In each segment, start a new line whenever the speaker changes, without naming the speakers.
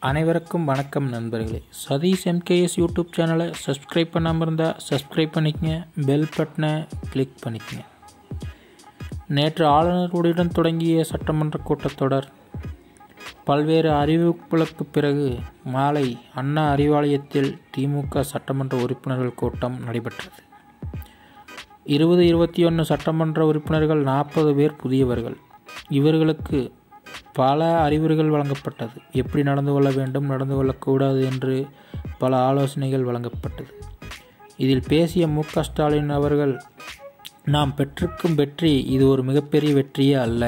அனைவருக்கும் வணக்கம் நண்பர்களே சதீஷ் எம்கேஎஸ் யூடியூப் சேனலை சப்ஸ்கிரைப் பண்ணாமல் இருந்தால் சப்ஸ்கிரைப் பண்ணிக்கங்க பெல் பட்டனை கிளிக் பண்ணிக்கங்க நேற்று ஆளுநர்களுடன் தொடங்கிய சட்டமன்ற கூட்டத்தொடர் பல்வேறு அறிவிப்புகளுக்கு பிறகு மாலை அண்ணா அறிவாலயத்தில் திமுக சட்டமன்ற உறுப்பினர்கள் கூட்டம் நடைபெற்றது இருபது இருபத்தி ஒன்று சட்டமன்ற உறுப்பினர்கள் நாற்பது பேர் புதியவர்கள் இவர்களுக்கு பல அறிவுரைகள் வழங்கப்பட்டது எப்படி நடந்து கொள்ள வேண்டும் நடந்து கொள்ளக்கூடாது என்று பல ஆலோசனைகள் வழங்கப்பட்டது இதில் பேசிய மு க ஸ்டாலின் அவர்கள் நாம் பெற்றிருக்கும் வெற்றி இது ஒரு மிகப்பெரிய வெற்றியே அல்ல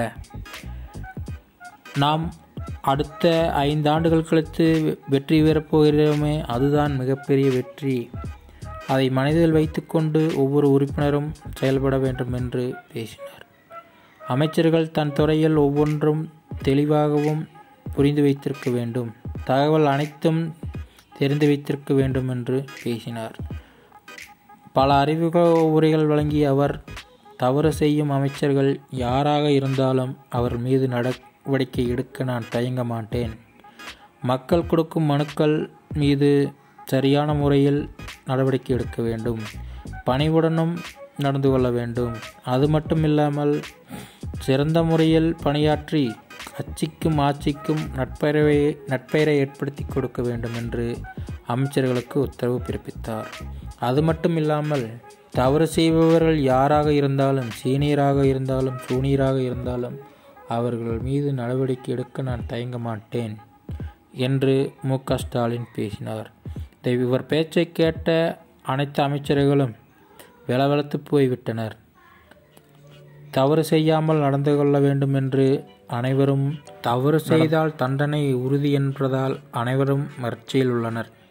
நாம் அடுத்த ஐந்து ஆண்டுகள் கழித்து வெற்றி பெறப் போகிறோமே அதுதான் மிகப்பெரிய வெற்றி அதை மனதில் வைத்துக்கொண்டு ஒவ்வொரு உறுப்பினரும் செயல்பட வேண்டும் என்று பேசினார் அமைச்சர்கள் தன் துறையில் ஒவ்வொன்றும் தெளிவாகவும் புரிந்து வைத்திருக்க வேண்டும் தகவல் அனைத்தும் தெரிந்து வைத்திருக்க வேண்டும் என்று பேசினார் பல அறிவுக உரைகள் வழங்கிய அவர் தவறு செய்யும் அமைச்சர்கள் யாராக இருந்தாலும் அவர் மீது நடவடிக்கை எடுக்க நான் தயங்க மாட்டேன் மக்கள் கொடுக்கும் மனுக்கள் மீது சரியான முறையில் நடவடிக்கை எடுக்க வேண்டும் பணிவுடனும் நடந்து கொள்ள வேண்டும் அது மட்டும் இல்லாமல் சிறந்த முறையில் பணியாற்றி கட்சிக்கும் ஆட்சிக்கும் நட்பெயரை நட்பெயரை ஏற்படுத்தி கொடுக்க வேண்டும் என்று அமைச்சர்களுக்கு உத்தரவு பிறப்பித்தார் அது மட்டும் இல்லாமல் தவறு செய்பவர்கள் யாராக இருந்தாலும் சீனியராக இருந்தாலும் ஜூனியராக இருந்தாலும் அவர்கள் மீது நடவடிக்கை எடுக்க நான் தயங்க மாட்டேன் என்று மு க ஸ்டாலின் பேசினார் இவர் பேச்சை கேட்ட அனைத்து அமைச்சர்களும் வெலவெலத்து போய்விட்டனர் தவறு செய்யாமல் நடந்து கொள்ள வேண்டும் என்று அனைவரும் தவறு செய்தால் தண்டனை உறுதி என்பதால் அனைவரும் மர்ச்சியில் உள்ளனர்